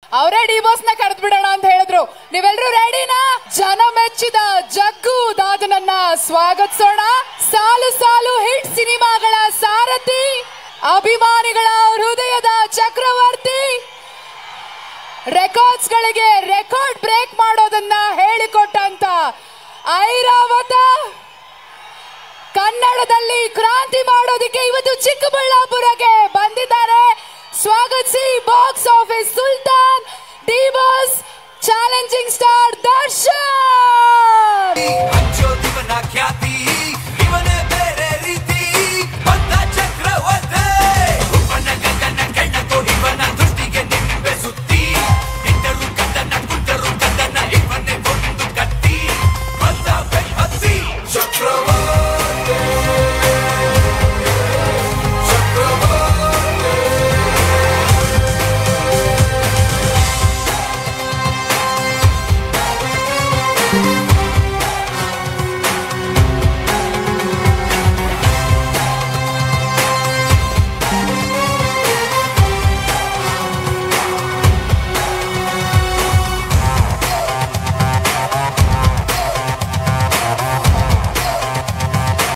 ಅವರೇ D boss ನ ಕರೆದ್ ಬಿಡೋಣ ಅಂತ ಹೇಳಿದ್ರು ನೀವೆಲ್ರೂ ರೆಡಿನಾ ಜನ ಮೆಚ್ಚಿದ ಜಗ್ಗು ದಾದನನ್ನ ಸ್ವಾಗತಿಸೋಣ ಸಾಲು ಸಾಲು ಹಿಟ್ ಸಿನಿಮಾಗಳ ಸಾರಥಿ ಅಭಿಮಾನಿಗಳ ಹೃದಯದ ಚಕ್ರವರ್ತಿ ರೆಕಾರ್ಡ್ಸ್ ಗಳಿಗೆ ರೆಕಾರ್ಡ್ ಬ್ರೇಕ್ ಮಾಡೋದನ್ನ ಹೇಳಿಕೊಟ್ಟಂತ ಐರಾವತ ಕನ್ನಡದಲ್ಲಿ ಕ್ರಾಂತಿ ಮಾಡೋದಕ್ಕೆ ಇವತ್ತು ಚಿಕ್ಕಬಳ್ಳಾಪುರಕ್ಕೆ ಬಂದಿದ್ದಾರೆ ಸ್ವಾಗತಿಸಿ box office Sultan D boss challenging star Darshan